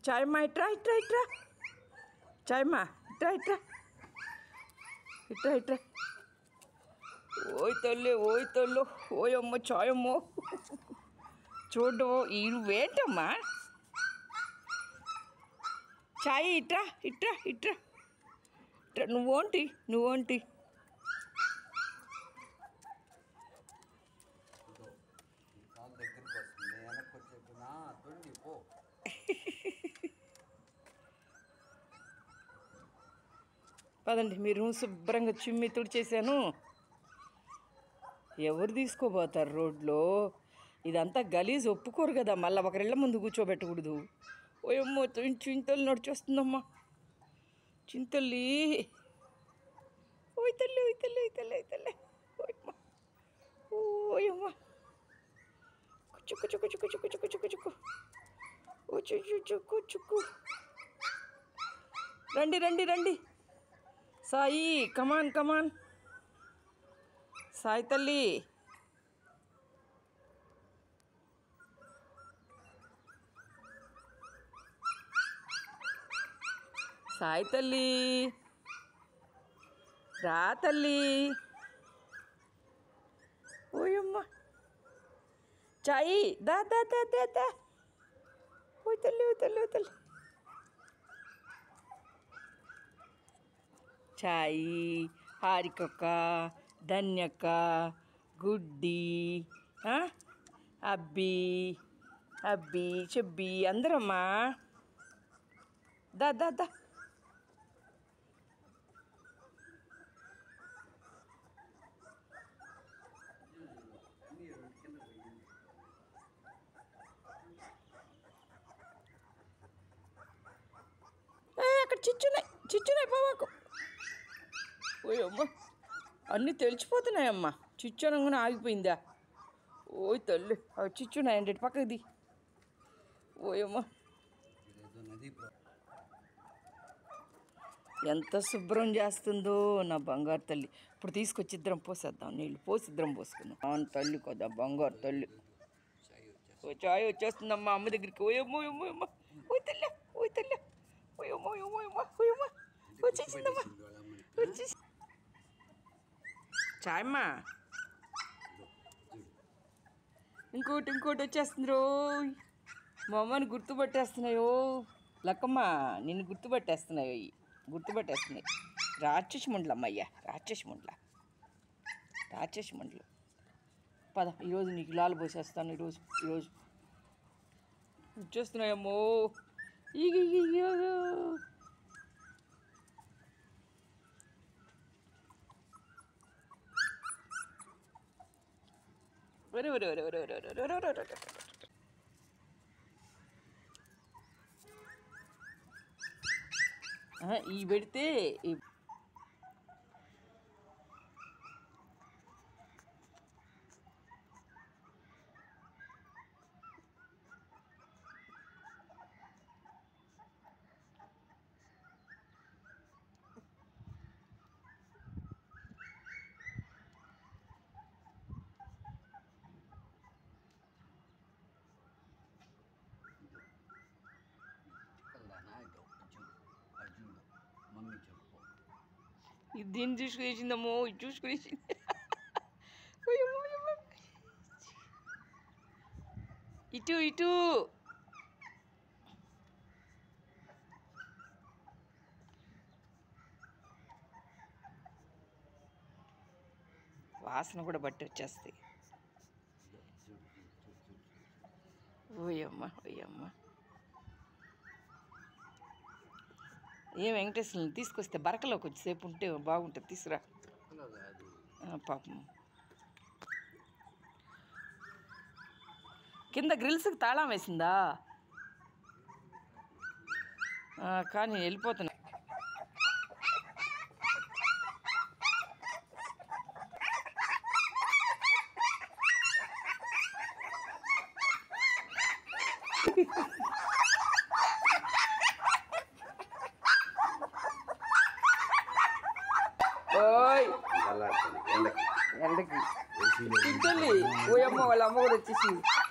చాయమ్మా ఇట్రా ఇట్రా ఇట్రా చాయమ్మా ఇట్రా ఇట్రా ఇట్రా ఇట్రా ఓయ్ తల్లి ఓయ్ తల్లు ఓయమ్మ చాయమ్మో చూడు ఈ వేటమ్మా చాయ్ ఇట్రా ఇట్రా ఇట్రా ఇట్రా నువ్వోంటి నువ్వోంటి కాలు దగ్గరికి వస్తుంది వెనక్కి వచ్చేప్పుడు తొండి పో పదండి మీ రూమ్ శుభ్రంగా చిమ్మి తుడిచేసాను ఎవరు తీసుకోపోతారు రోడ్లో ఇదంతా గలీజ్ ఒప్పుకోరు కదా మళ్ళీ ఒకరిళ్ళ ముందు కూర్చోబెట్టకూడదు ఓయమ్మో చి- చింతలు నడిచొస్తుందమ్మా చింతల్లి ఓయ్ తల్లి ఓయ్ తల్లి ఓయ్ తల్లి ఓయ్ తల్లి ఓయమ్మ ఓయమ్మ చుక్కు చుక్కు చుక్కు చుక్కు చుక్కు చుక్కు చుక్కు ఓ చుక్కు చుక్కు చుక్కు రండి రండి రండి సాయి కమాన్ కమాన్ సాయి తల్లి సాయి తల్లి రా తల్లి ఓయమ్మ చాయి దా దా దా దా దా ఓయ్ తల్లి ఓయ్ తల్లి ఓయ్ తల్లి చాయి హారికక్క ధన్యక్క గుడ్డి ఆ? అబ్బి అబ్బి చెబ్బి అందరమ్మా దా దా దా ఏ, అక్కడ చిచ్చున్నాయి చిచ్చున్నాయి బాబాకు ఓయమ్మ అన్నీ తెలిసిపోతున్నాయమ్మా చిచ్చు అనగానే ఆగిపోయిందా ఓయ్ తల్లి అవి చిచ్చున్నాయండి ఇటు పక్కకి ది ఓయమ్మ ఇదేదో నది ప్ర- ఎంత శుభ్రం చేస్తుందో నా బంగారు తల్లి ఇప్పుడు తీసుకొచ్చి ఇద్దరం పోసేద్దాం నీళ్ళు పోసి ఇద్దరం పోసుకుందాం అవును తల్లి కదా బంగారు తల్లి చాయ్ వచ్చేసి ఓ చాయ్ వచ్చేస్తుందమ్మా అమ్మ దగ్గరికి ఓయమ్మో ఓయమ్మో ఓయమ్మ ఓయ్ తల్లి ఓయ్ తల్లి ఓయమ్మో ఓయమ్మో ఓయమ్మ ఓయమ్మ వచ్చేసిందమ్మా వాళ్ళ అమ్మని వచ్చేసి చాయమ్మా ఇంకోటి ఇంకోటి వచ్చేస్తుంది రోయ్ మా అమ్మని గుర్తుపట్టేస్తున్నాయో లక్కమ్మ నిన్ను గుర్తుపట్టేస్తున్నాయో ఇవి. గుర్తుపట్టేస్తున్నాయి రాక్షసి ముండ్లు అమ్మయ్య రాక్షసి ముండ్ల రాక్షసి ముండ్లు పద ఈరోజు నీకు లాలు పోసేస్తాను ఈరోజు ఈరోజు వచ్చేస్తున్నాయమ్మో ఇగ ఇగ, ఇగ. ఒరే ఒరే ఒరే ఒరే ఒరే ఒరే ఒరే ఒరే ఒరే ఒరే ఒరే. ఆ, ఈ పెడితే ఈ చిక్కల్దానా ఇదో చూడు అది చూడు మమ్మీ చెప్పు ఇది దీన్ని చూసుకునేసిందమ్మో ఇది చూసుకునేసింది ఓయమ్మో, ఓయమ్మో. ఇటు ఇటు వాసన కూడా బట్టి వచ్చేస్తాయి ఇదో చూడు చూడు చూడు చూడు ఓయమ్మ ఓయమ్మ ఏం వెంకటేశ్వరుని తీసుకొస్తే బరకలో కొంచెంసేపు ఉంటే బాగుంటుంది తీసురా చిక్కలో కాదు ఆ, పాపం కింద గ్రిల్స్కి తాళం వేసిందా ఆ, కానీ వెళ్ళిపోతున్నా ఓయ్ చల్లారుతుంది ఎండకి ఎండకి ఏసీలో తిట్టలి ఓయమ్మ వాళ్ళ అమ్మ కూడా వచ్చేసి